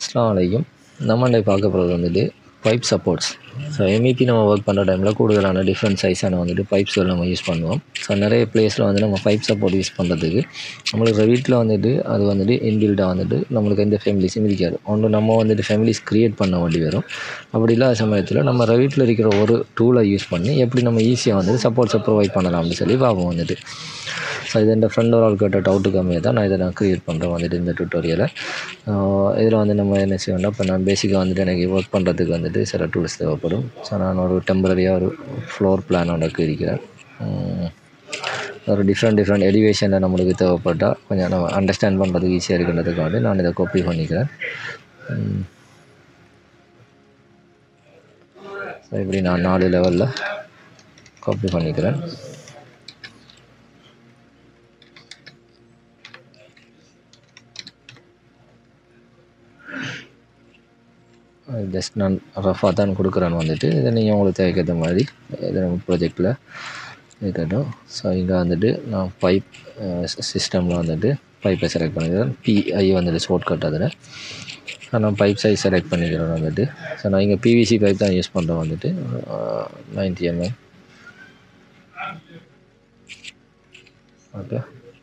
அஸ்ஸலாமு அலைக்கும் நம்ம இன்னைக்கு பார்க்க போகிறது வந்துட்டு பைப் சப்போர்ட்ஸ் ஸோ எம்இபி நம்ம ஒர்க் பண்ணுற டைமில் கூடுதலான டிஃப்ரெண்ட் சைஸான வந்துட்டு பைப்ஸ்கள் நம்ம யூஸ் பண்ணுவோம் ஸோ நிறைய பிளேஸில் வந்து நம்ம பைப் சப்போர்ட் யூஸ் பண்ணுறதுக்கு நம்மளுக்கு வீட்டில் வந்துட்டு அது வந்துட்டு இன்பில்டாக வந்துட்டு நம்மளுக்கு எந்த ஃபேமிலிஸும் இருக்காது ஒன்று நம்ம வந்துட்டு ஃபேமிலிஸ் க்ரியேட் பண்ண வேண்டி வரும் அப்படி இல்லாத சமயத்தில் நம்ம வீட்டில் இருக்கிற ஒரு டூலை யூஸ் பண்ணி எப்படி நம்ம ஈஸியாக வந்துட்டு சப்போர்ட்ஸை ப்ரொவைட் பண்ணலாம் அப்படின்னு சொல்லி பார்ப்போம் வந்துட்டு ஸோ இது என் ஃப்ரெண்ட் ஒரு ஆள் கேட்ட டவுட்டு கம்மியாக தான் நான் இதை நான் க்ரியேட் பண்ணுறேன் வந்துட்டு இந்த டுட்டோரியலை இதில் வந்து நம்ம என்ன செய்யணும்னா இப்போ நான் பேசிக்காக வந்துட்டு எனக்கு ஒர்க் பண்ணுறதுக்கு வந்துட்டு சில டூல்ஸ் தேவைப்படும் ஸோ நான் ஒரு டெம்பரரியாக ஒரு ஃப்ளோர் பிளான் ஒன்று இருக்கிறேன் ஒரு டிஃப்ரெண்ட் டிஃப்ரெண்ட் எலிவேஷனில் நம்மளுக்கு தேவைப்பட்டால் கொஞ்சம் நம்ம அண்டர்ஸ்டாண்ட் பண்ணுறதுக்கு ஈஸியாக இருக்கிறதுக்காண்டி நான் இதை காப்பி பண்ணிக்கிறேன் ஸோ இப்படி நான் நாலு லெவலில் காப்பி பண்ணிக்கிறேன் ஜஸ்ட் நான் ரஃபாக தான் கொடுக்குறேன்னு வந்துட்டு இதை நீங்கள் உங்களுக்கு தேவைக்கேற்ற மாதிரி இதை நம்ம ப்ராஜெக்டில் இருக்கட்டும் ஸோ இங்கே வந்துட்டு நான் பைப் சிஸ்டமில் வந்துட்டு பைப்பை செலக்ட் பண்ணிக்கிறேன் பிஐ வந்துட்டு ஷார்ட் கட் அதில் ஸோ நான் பைப் சைஸ் செலக்ட் பண்ணிக்கிறேன் வந்துட்டு ஸோ நான் இங்கே பிவிசி பைப் தான் யூஸ் பண்ணுறேன் வந்துட்டு நைன்டி எம்எம் ஓகே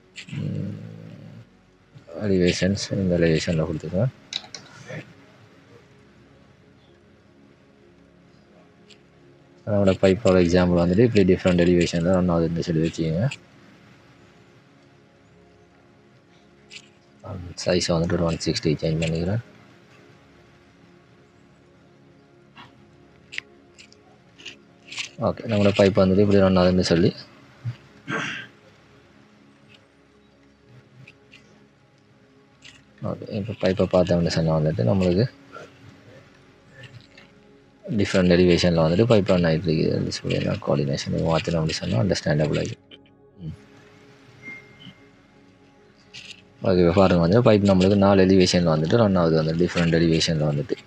எலிவேஷன்ஸ் இந்த எலிவேஷனில் கொடுத்துருக்கேன் அதோட பைப்போட எக்ஸாம்பிள் வந்துட்டு இப்படி டிஃப்ரெண்ட் எலிவேஷனில் ரன் ஆகுதுன்னு சொல்லி வச்சுக்கோங்க சைஸ் வந்துட்டு ஒரு ஒன் சிக்ஸ்டி சேஞ்ச் பண்ணிக்கிறேன் ஓகே நம்மளோட பைப் வந்துட்டு இப்படி ரன் ஆகுதுன்னு சொல்லி ஓகே இப்போ பைப்பை பார்த்தோம்னு சொன்னால் வந்துட்டு நம்மளுக்கு டிஃப்ரெண்ட் எலிவேஷனில் வந்துட்டு பைப் ரன் ஆகிட்டு இருக்குது சொல்லி நான் கோஆர்டினேஷன் மாற்றினோம் அப்படி சொன்னால் அண்டர்ஸ்டாண்டபிள் ஆகி ஓகே பாருங்கள் வந்து பைப் நம்மளுக்கு நாலு எலிவேஷனில் வந்துட்டு ரன் ஆகுது வந்து டிஃப்ரெண்ட் எலிவேஷனில் வந்துட்டு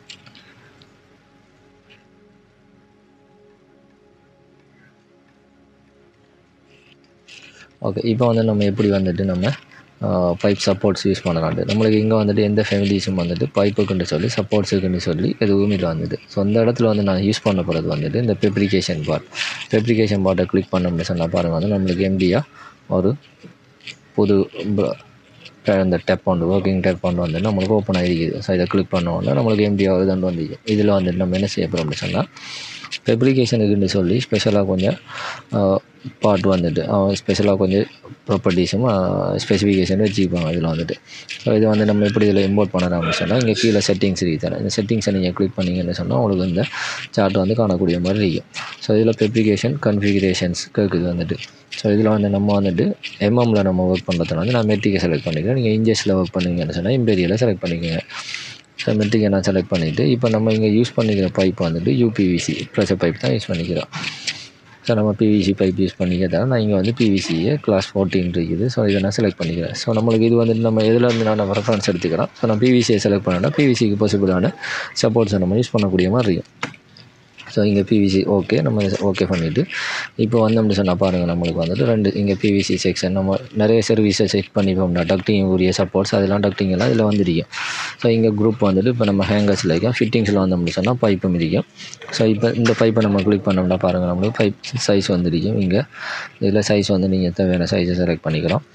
ஓகே இப்போ வந்து நம்ம எப்படி வந்துட்டு நம்ம பைப் சப்போர்ட்ஸ் யூஸ் பண்ணலான்ட்டு நம்மளுக்கு இங்கே வந்துட்டு எந்த ஃபேமிலிஸும் வந்துட்டு பைப்புக்குன்னு சொல்லி சப்போர்ட்ஸுக்குன்னு சொல்லி எதுவும் இல்லை வந்துட்டு ஸோ அந்த இடத்துல வந்து நான் யூஸ் பண்ண போகிறது வந்துட்டு இந்த பெப்ரிகேஷன் பார்ட் பெப்ரிகேஷன் பார்ட்டை கிளிக் பண்ணோம்னு சொன்னால் பாருங்கள் வந்து நம்மளுக்கு எம்டியாக ஒரு புது இந்த டெப் ஒன்று ஒர்க்கிங் டெப் ஒன்று வந்து நம்மளுக்கு ஓப்பன் ஆகிருக்குது ஸோ இதை கிளிக் பண்ணோன்னா நம்மளுக்கு எம்டியாக ஒரு தண்டு வந்து இதில் வந்துட்டு நம்ம என்ன செய்ய போகிறோம் அப்படின்னு சொன்னால் ஃபெப்ரிகேஷனுக்குன்னு சொல்லி ஸ்பெஷலாக கொஞ்சம் பார்ட் வந்துட்டு ஸ்பெஷலாக கொஞ்சம் ப்ராப்பர்ட்டிஸும் ஸ்பெசிஃபிகேஷன் வச்சுப்பாங்க இதில் வந்துட்டு ஸோ இது வந்து நம்ம எப்படி இதில் இம்போர்ட் பண்ணலாம் அப்படின்னு சொன்னால் இங்கே கீழே செட்டிங்ஸ் இருக்குது தரேன் இந்த செட்டிங்ஸை நீங்கள் கிளிக் பண்ணிங்கன்னு சொன்னால் உங்களுக்கு இந்த சார்ட் வந்து காணக்கூடிய மாதிரி இருக்கும் ஸோ இதில் ஃபெப்ரிகேஷன் கன்ஃபிகரேஷன்ஸ் கேட்குது வந்துட்டு ஸோ இதில் வந்து நம்ம வந்துட்டு எம்எம்மில் நம்ம ஒர்க் பண்ணுறதுல வந்து நான் மெட்ரிக்கை செலக்ட் பண்ணிக்கிறேன் நீங்கள் இன்ஜஸில் ஒர்க் பண்ணிங்கன்னு சொன்னால் இம்பேரியலை செலக்ட் பண்ணிக்கோங்க ஸோ மெட்ரிக்கை நான் செலக்ட் பண்ணிவிட்டு இப்போ நம்ம இங்கே யூஸ் பண்ணிக்கிற பைப் வந்துட்டு யூபிவிசி ப்ரெஷர் பைப் தான் யூஸ் பண்ணிக்கிறோம் ஸோ நம்ம பிவிசி பைப் யூஸ் பண்ணிக்கிறதா நான் இங்கே வந்து பிவிசியே கிளாஸ் ஃபோர்டீன் இருக்குது ஸோ இதை நான் செலக்ட் பண்ணிக்கிறேன் ஸோ நம்மளுக்கு இது வந்துட்டு நம்ம எதில் இருந்து நான் ரெஃபரன்ஸ் எடுத்துக்கிறேன் ஸோ நான் பிவிசியை செலக்ட் பண்ணேன்னா பிவிசிக்கு பாசிபிளான சப்போர்ட்ஸை நம்ம யூஸ் பண்ணக்கூடிய மாதிரி இருக்கும் ஸோ இங்கே பிவிசி ஓகே நம்ம ஓகே பண்ணிவிட்டு இப்போ வந்து அப்படி சொன்னால் பாருங்கள் நம்மளுக்கு வந்துட்டு ரெண்டு இங்கே பிவிசி செக்ஷன் நம்ம நிறைய சர்வீஸை செக் பண்ணிப்போம்னா டக்டிங் உரிய சப்போர்ட்ஸ் அதெல்லாம் டக்டிங் எல்லாம் இதில் வந்துருக்கும் ஸோ இங்கே குரூப் வந்துட்டு இப்போ நம்ம ஹேங்கர்ஸில் இருக்கும் ஃபிட்டிங்ஸில் வந்து அப்படி சொன்னால் பைப்பும் இருக்கும் ஸோ இப்போ இந்த பைப்பை நம்ம கிளிக் பண்ணோம்னா பாருங்கள் நம்மளுக்கு பைப் சைஸ் வந்துருக்கும் இங்கே இதில் சைஸ் வந்து நீங்கள் தேவையான சைஸை செலக்ட் பண்ணிக்கலாம்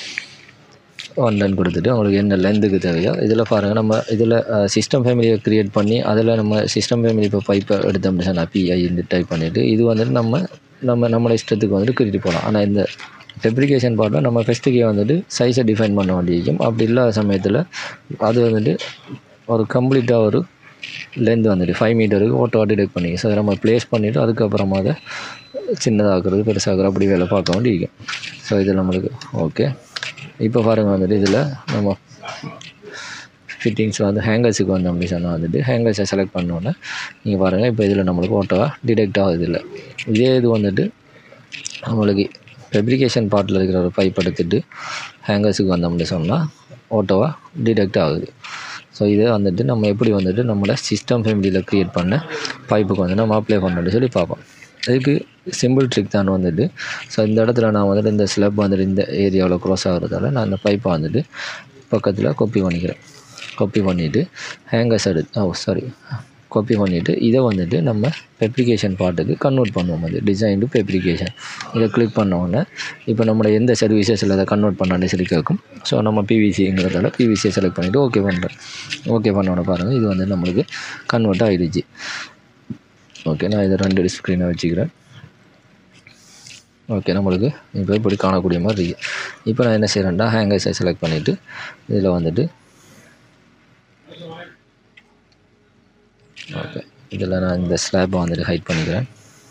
ஒன் டன் கொடுத்துட்டு உங்களுக்கு என்ன லென்த்துக்கு தேவையோ இதில் பாருங்கள் நம்ம இதில் சிஸ்டம் ஃபேமிலியை க்ரியேட் பண்ணி அதில் நம்ம சிஸ்டம் ஃபேமிலி இப்போ பைப்பை எடுத்தோம்னு சொன்னால் பிஐ இந்த டைப் பண்ணிவிட்டு இது வந்துட்டு நம்ம நம்ம நம்மளோட இஷ்டத்துக்கு வந்துட்டு கிரியேட் போகலாம் ஆனால் இந்த ஃபெப்ரிகேஷன் பார்ட்டில் நம்ம ஃபஸ்ட்டுக்கே வந்துட்டு சைஸை டிஃபைன் பண்ண வேண்டியிருக்கும் அப்படி இல்லாத சமயத்தில் அது வந்துட்டு ஒரு கம்ப்ளீட்டாக ஒரு லென்த் வந்துட்டு ஃபைவ் மீட்டருக்கு ஓட்டோ டிடெக்ட் பண்ணி ஸோ நம்ம ப்ளேஸ் பண்ணிவிட்டு அதுக்கப்புறமா அதை சின்னதாக்குறது பெருசாக்குறது அப்படி வேலை பார்க்க வேண்டியிருக்கும் ஸோ இது நம்மளுக்கு ஓகே இப்போ பாருங்கள் வந்துட்டு இதில் நம்ம ஃபிட்டிங்ஸ் வந்து ஹேங்கர்ஸுக்கு வந்து அப்படி சொன்னால் வந்துட்டு ஹேங்கர்ஸை செலக்ட் பண்ணோன்னே நீங்கள் பாருங்கள் இப்போ இதில் நம்மளுக்கு ஓட்டோவாக டிடெக்ட் ஆகுது இல்லை இதே இது வந்துட்டு நம்மளுக்கு ஃபெப்ரிகேஷன் பார்ட்டில் இருக்கிற ஒரு பைப் எடுத்துட்டு ஹேங்கர்ஸுக்கு வந்தோம்னு சொன்னால் ஓட்டோவாக டிடெக்ட் ஆகுது ஸோ இதை வந்துட்டு நம்ம எப்படி வந்துட்டு நம்மளோட சிஸ்டம் ஃபேமிலியில் க்ரியேட் பண்ண பைப்புக்கு வந்து நம்ம அப்ளை பண்ணணும்னு சொல்லி பார்ப்போம் இதுக்கு சிம்பிள் ட்ரிக் தான் வந்துட்டு ஸோ இந்த இடத்துல நான் வந்துட்டு இந்த ஸ்லப் வந்துட்டு இந்த ஏரியாவில் க்ராஸ் ஆகிறதால நான் இந்த பைப்பை வந்துட்டு பக்கத்தில் கொப்பி பண்ணிக்கிறேன் காப்பி பண்ணிவிட்டு ஹேங்கர்ஸ் எடுத்து ஓ சாரி காப்பி பண்ணிவிட்டு இதை வந்துட்டு நம்ம பெப்ளிகேஷன் பார்ட்டுக்கு கன்வெர்ட் பண்ணுவோம் அது டிசைன் டு பெப்ளிகேஷன் இதை கிளிக் பண்ண உடனே இப்போ நம்மளோட எந்த சர்வீசஸில் அதை கன்வெர்ட் பண்ணான்னு சொல்லி கேட்கும் ஸோ நம்ம பிவிசிங்கிறதால பிவிசியை செலக்ட் பண்ணிவிட்டு ஓகே பண்ணுறேன் ஓகே பண்ணோட பாருங்கள் இது வந்து நம்மளுக்கு கன்வெர்ட் ஆகிடுச்சு ஓகே நான் இதை ரெண்டு ஸ்க்ரீனை வச்சுக்கிறேன் ஓகே நம்மளுக்கு இப்போ இப்படி காணக்கூடிய மாதிரி இருக்குது இப்போ நான் என்ன செய்கிறேன்டா ஹேங்கர்ஸை செலக்ட் பண்ணிவிட்டு இதில் வந்துட்டு ஓகே இதில் நான் இந்த ஸ்லாப்பை வந்துட்டு ஹைட் பண்ணிக்கிறேன்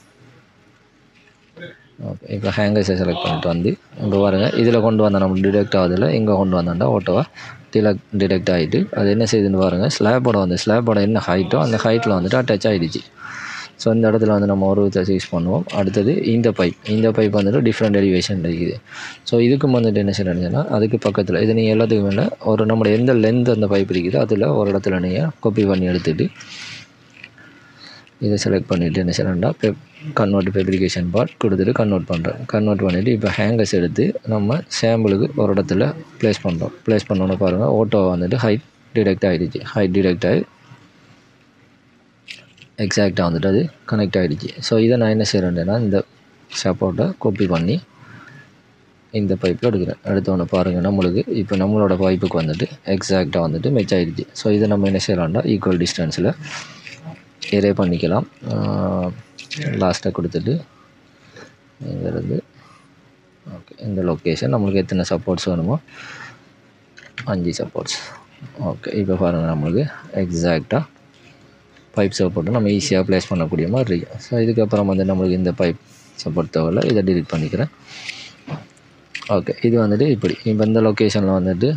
ஓகே இப்போ ஹேங்கர்ஸை செலக்ட் பண்ணிட்டு வந்து இப்போ பாருங்கள் இதில் கொண்டு வந்தால் நம்ம டிடெக்ட் ஆகுதில்ல இங்கே கொண்டு வந்தாண்டா ஓட்டோவாக டிலக் டிடெக்ட் ஆகிட்டு அது என்ன செய்யுதுன்னு பாருங்கள் ஸ்லாப்போட வந்து ஸ்லாப்போட என்ன ஹைட்டோ அந்த ஹைட்டில் வந்துட்டு அட்டாச் ஆகிடுச்சு ஸோ இந்த இடத்துல வந்து நம்ம ஒரு வித்தியாசம் யூஸ் பண்ணுவோம் அடுத்தது இந்த பைப் இந்த பைப் வந்துட்டு டிஃப்ரெண்ட் எலிவேஷன் இருக்குது ஸோ இதுக்கும் வந்துட்டு என்ன செய்யணும்னா அதுக்கு பக்கத்தில் இது நீங்கள் எல்லாத்துக்கும் மேலே ஒரு நம்மளோட எந்த லென்த் அந்த பைப் இருக்குதோ அதில் ஒரு இடத்துல நீங்கள் காப்பி பண்ணி எடுத்துகிட்டு இதை செலக்ட் பண்ணிவிட்டு என்ன செய்யணும்னா பெப் கன்வெர்ட் ஃபேப்ரிகேஷன் பார்ட் கொடுத்துட்டு கன்வெர்ட் பண்ணுறேன் கன்வெர்ட் பண்ணிவிட்டு இப்போ ஹேங்கர்ஸ் எடுத்து நம்ம சாம்பிளுக்கு ஒரு இடத்துல ப்ளேஸ் பண்ணுறோம் ப்ளேஸ் பண்ணோன்னு பாருங்கள் ஓட்டோ வந்துட்டு ஹைட் டிடெக்ட் ஆகிடுச்சு ஹைட் டிடெக்ட் ஆகி எக்ஸாக்டாக வந்துட்டு அது கனெக்ட் ஆகிடுச்சு ஸோ இதை நான் என்ன செய்கிறேன்னா இந்த சப்போர்ட்டை காப்பி பண்ணி இந்த பைப்பில் எடுக்கிறேன் எடுத்தோன்னே பாருங்கள் நம்மளுக்கு இப்போ நம்மளோட பைப்புக்கு வந்துட்டு எக்ஸாக்டாக வந்துட்டு மெச் ஆகிடுச்சு ஸோ இதை நம்ம என்ன செய்யலாம்னா ஈக்குவல் டிஸ்டன்ஸில் எரே பண்ணிக்கலாம் லாஸ்ட்டாக கொடுத்துட்டு இங்கேருந்து ஓகே இந்த லொக்கேஷன் நம்மளுக்கு எத்தனை சப்போர்ட்ஸ் வேணுமோ அஞ்சு சப்போர்ட்ஸ் ஓகே இப்போ பாருங்கள் நம்மளுக்கு எக்ஸாக்டாக பைப் சப்போர்ட்டை நம்ம ஈஸியாக ப்ளேஸ் பண்ணக்கூடிய மாதிரி இருக்கும் ஸோ இதுக்கப்புறம் வந்து நம்மளுக்கு இந்த பைப் சப்போர்ட் தேவையில்ல இதை டிலீட் பண்ணிக்கிறேன் ஓகே இது வந்துட்டு இப்படி இப்போ இந்த லொக்கேஷனில் வந்துட்டு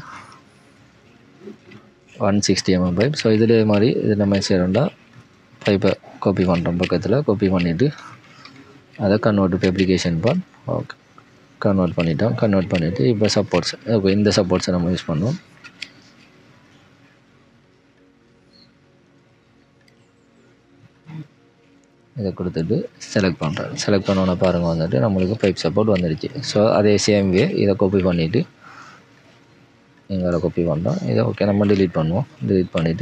one sixty M M pipe so இதே மாதிரி இது நம்ம செய்கிறோம்னா பைப்பை காப்பி பண்ணுறோம் பக்கத்தில் காப்பி பண்ணிவிட்டு அதை convert fabrication part okay convert பண்ணிட்டோம் கன்வெர்ட் பண்ணிவிட்டு இப்போ சப்போர்ட்ஸ் ஓகே இந்த சப்போர்ட்ஸை நம்ம யூஸ் பண்ணுவோம் இதை கொடுத்துட்டு செலக்ட் பண்ணுறேன் செலக்ட் பண்ணோன்னே பாருங்கள் வந்துட்டு நம்மளுக்கு பைப் சப்போர்ட் வந்துடுச்சு ஸோ அதே சேம் வே இதை காப்பி பண்ணிவிட்டு எங்களை காப்பி பண்ணுறோம் இதை ஓகே நம்ம டிலீட் பண்ணுவோம் டிலீட் பண்ணிவிட்டு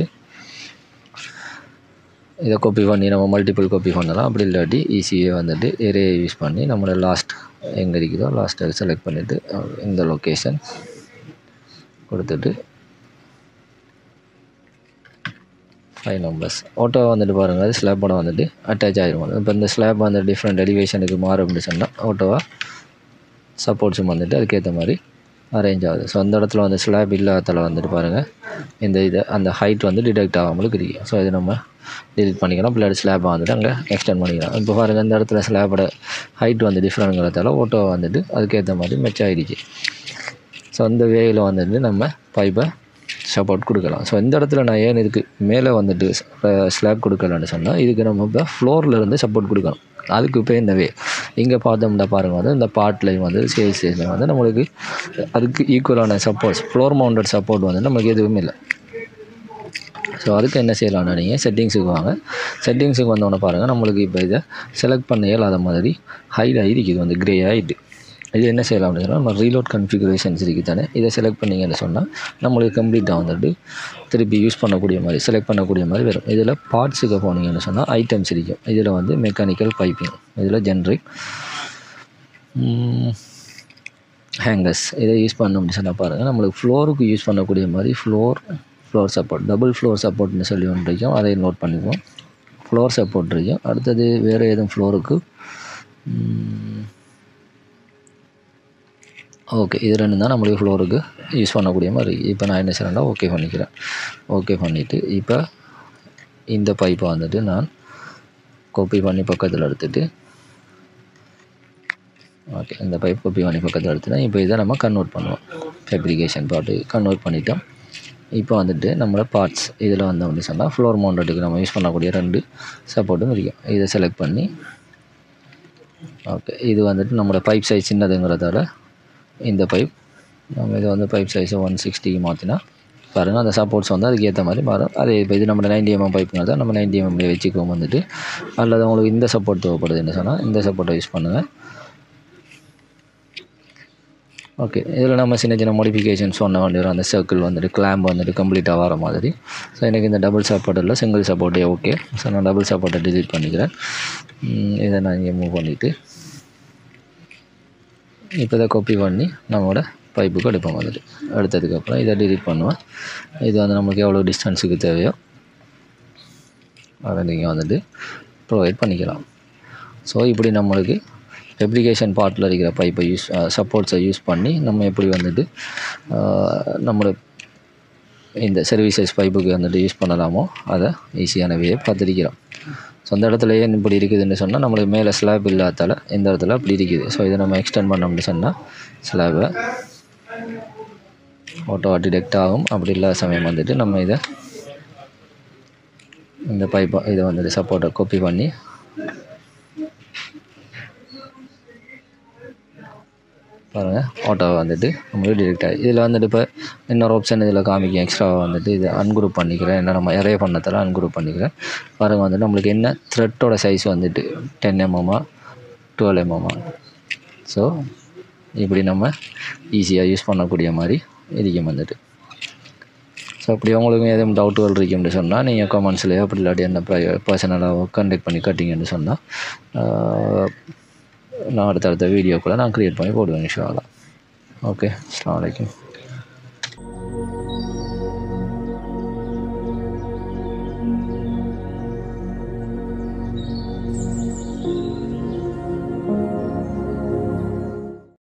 இதை காப்பி பண்ணி நம்ம மல்டிபிள் காப்பி பண்ணலாம் அப்படி இல்லாட்டி ஈஸியாக வந்துட்டு ஏரியா யூஸ் பண்ணி நம்மளோட லாஸ்ட் எங்கே இருக்குதோ லாஸ்ட்டை செலக்ட் பண்ணிவிட்டு இந்த லொக்கேஷன் கொடுத்துட்டு ஃபைவ் நம்பர்ஸ் ஆட்டோ வந்துட்டு பாருங்கள் அது ஸ்லாப்போட வந்துட்டு அட்டாச் ஆகிரும் இப்போ இந்த ஸ்லாப் வந்து டிஃப்ரெண்ட் எலிவேஷனுக்கு மாறும் அப்படின்னு சொன்னால் ஆட்டோவாக சப்போர்ட்ஸும் வந்துட்டு அதுக்கேற்ற மாதிரி அரேஞ்ச் ஆகுது ஸோ அந்த இடத்துல வந்து ஸ்லாப் இல்லாததில் வந்துட்டு பாருங்கள் இந்த இது அந்த ஹைட் வந்து டிடெக்ட் ஆகாமலுக்கு இருக்கு ஸோ இது நம்ம டிலீட் பண்ணிக்கலாம் பிள்ளையோட ஸ்லாப்பை வந்துட்டு அங்கே எக்ஸ்டெண்ட் பண்ணிக்கலாம் இப்போ பாருங்கள் இந்த இடத்துல ஸ்லாப்போட ஹைட் வந்து டிஃப்ரெண்ட்ங்கிறதால ஓட்டோ வந்துட்டு அதுக்கேற்ற மாதிரி மெச் ஆகிடுச்சு ஸோ அந்த வேயில் வந்துட்டு நம்ம பைப்பை சப்போர்ட் கொடுக்கலாம் ஸோ இந்த இடத்துல நான் ஏன் இதுக்கு மேலே வந்துட்டு ஸ்லாப் கொடுக்கலான்னு சொன்னால் இதுக்கு நம்ம இப்போ ஃப்ளோரில் இருந்து சப்போர்ட் கொடுக்கணும் அதுக்கு இப்போ இந்த வே இங்கே பார்த்தோம்னா பாருங்கள் வந்து இந்த பார்ட்லையும் வந்து சேல் ஸ்டேஷன் வந்து நம்மளுக்கு அதுக்கு ஈக்குவலான சப்போர்ட்ஸ் ஃப்ளோர் மவுண்டட் சப்போர்ட் வந்து நமக்கு எதுவுமே இல்லை ஸோ அதுக்கு என்ன செய்யலாம்னா நீங்கள் செட்டிங்ஸுக்கு வாங்க செட்டிங்ஸுக்கு வந்தோடனே பாருங்கள் நம்மளுக்கு இப்போ இதை செலக்ட் பண்ண இயலாத மாதிரி ஹைட் ஆகிருக்கு இது வந்து க்ரே ஆகிட்டு இது என்ன செய்யலாம் அப்படின்னு சொன்னால் நம்ம ரீலோட் கன்ஃபிகரேஷன்ஸ் இருக்குது தானே இதை செலக்ட் பண்ணிங்கன்னு சொன்னால் நம்மளுக்கு கம்ப்ளீட்டாக வந்துட்டு திருப்பி யூஸ் பண்ணக்கூடிய மாதிரி செலக்ட் பண்ணக்கூடிய மாதிரி வரும் இதில் பார்ட்ஸுக்கு போனீங்கன்னு சொன்னால் ஐட்டம்ஸ் இருக்கும் இதில் வந்து மெக்கானிக்கல் பைப்பிங் இதில் ஜென்ரிக் ஹேங்கர்ஸ் இதை யூஸ் பண்ணோம்னு சொன்னால் பாருங்கள் நம்மளுக்கு ஃப்ளோருக்கு யூஸ் பண்ணக்கூடிய மாதிரி floor floor support double floor சப்போர்ட்னு சொல்லி ஒன்று இருக்கும் அதை நோட் பண்ணிக்குவோம் ஃப்ளோர் சப்போர்ட் இருக்கும் அடுத்தது வேறு எதுவும் ஃப்ளோருக்கு ஓகே இது ரெண்டு தான் நம்மளுக்கு ஃப்ளோருக்கு யூஸ் பண்ணக்கூடிய மாதிரி இப்போ நான் என்ன செய்கிறேன்னா ஓகே பண்ணிக்கிறேன் ஓகே பண்ணிவிட்டு இப்போ இந்த பைப்பை வந்துட்டு நான் காப்பி பண்ணி பக்கத்தில் எடுத்துகிட்டு ஓகே இந்த பைப் காப்பி பண்ணி பக்கத்தில் எடுத்துட்டேன் இப்போ இதை நம்ம கன்வெர்ட் பண்ணுவோம் ஃபேப்ரிகேஷன் பார்ட்டு கன்வெர்ட் பண்ணிட்டோம் இப்போ வந்துட்டு நம்மளோட பார்ட்ஸ் இதில் வந்து அப்படி சொன்னால் ஃப்ளோர் மவுண்டட்டுக்கு நம்ம யூஸ் பண்ணக்கூடிய ரெண்டு சப்போர்ட்டும் இருக்கும் இதை செலக்ட் பண்ணி ஓகே இது வந்துட்டு நம்மளோட பைப் சைஸ் சின்னதுங்கிறதால இந்த பைப் நம்ம இதை வந்து பைப் சைஸை ஒன் சிக்ஸ்டிக்கு மாற்றினா பாருங்கள் அந்த சப்போர்ட்ஸ் வந்து அதுக்கு ஏற்ற மாதிரி மாறும் அதே இப்போ இது நம்ம நைன்டி எம்எம் பைப்புங்கிறத நம்ம நைன்டி எம்எம்லேயே வச்சுக்குவோம் வந்துட்டு அல்லது உங்களுக்கு இந்த சப்போர்ட் தேவைப்படுதுன்னு சொன்னால் இந்த சப்போர்ட்டை யூஸ் பண்ணுங்கள் ஓகே இதில் நம்ம சின்ன சின்ன மாடிஃபிகேஷன்ஸ் சொன்ன வேண்டிய அந்த சர்க்கிள் வந்துட்டு கிளாம்ப் வந்துட்டு கம்ப்ளீட்டாக வர மாதிரி ஸோ எனக்கு இந்த டபுள் சப்போர்ட் இல்லை சிங்கிள் சப்போர்ட்டே ஓகே ஸோ நான் டபுள் சப்போர்ட்டை டிலீட் பண்ணிக்கிறேன் ம், இதை நான் இங்கே மூவ் பண்ணிவிட்டு இப்போ இதை காப்பி பண்ணி நம்மளோட பைப்புக்கு எடுப்போம் வந்துட்டு எடுத்ததுக்கப்புறம் இதை டிலீட் பண்ணுவேன் இது வந்து நமக்கு எவ்வளோ டிஸ்டன்ஸுக்கு தேவையோ அதை நீங்கள் வந்துட்டு ப்ரொவைட் பண்ணிக்கலாம் ஸோ இப்படி நம்மளுக்கு ஃபெப்ரிகேஷன் பார்ட்டில் இருக்கிற பைப்பை யூஸ் சப்போர்ட்ஸை யூஸ் பண்ணி நம்ம எப்படி வந்துட்டு அஹ், நம்மளோட இந்த சர்வீசஸ் பைப்புக்கு வந்துட்டு யூஸ் பண்ணலாமோ அதை ஈஸியானவே பார்த்துருக்கிறோம் ஸோ அந்த இடத்துல ஏன் இப்படி இருக்குதுன்னு சொன்னால் நம்மளுக்கு மேலே ஸ்லாப் இல்லாதால இந்த இடத்துல அப்படி இருக்குது ஸோ இதை நம்ம எக்ஸ்டெண்ட் பண்ணோம்னு சொன்னால் ஸ்லாபை ஆட்டோ டிடெக்ட் ஆகும் அப்படி இல்லாத சமயம் வந்துட்டு நம்ம இதை இந்த பைப்பை இதை வந்துட்டு சப்போர்ட்டை காப்பி பண்ணி பாருங்கள் ஆட்டோவை வந்துட்டு நம்மளுக்கு டிடெக்ட் ஆகி இதில் வந்துட்டு இப்போ இன்னொரு ஆப்ஷன் இதில் காமிக்கும் எக்ஸ்ட்ராவாக வந்துட்டு இது அன்குரூப் பண்ணிக்கிறேன் என்ன நம்ம நிறைய பண்ணதால அன்குரூப் பண்ணிக்கிறேன் பாருங்கள் வந்துட்டு நம்மளுக்கு என்ன த்ரெட்டோட சைஸ் வந்துட்டு டென் எம்எம்மா டுவெல் எம்எம்மா ஸோ இப்படி நம்ம ஈஸியாக யூஸ் பண்ணக்கூடிய மாதிரி இருக்கும் வந்துட்டு ஸோ அப்படி உங்களுக்கு எதுவும் டவுட்டுகள் இருக்குன்னு சொன்னால் நீங்கள் கமெண்ட்ஸ்லேயோ அப்படி இல்லாட்டி என்ன பர்சனலாக கண்டெக்ட் பண்ணி கட்டிங்கன்னு சொன்னால் நான் அடுத்தடுத்த வீடியோக்குள்ளே நான் க்ரியேட் பண்ணி போடுவேன் இன்ஷா அல்லாஹ் ஓகே அஸ்ஸலாமு அலைக்கும்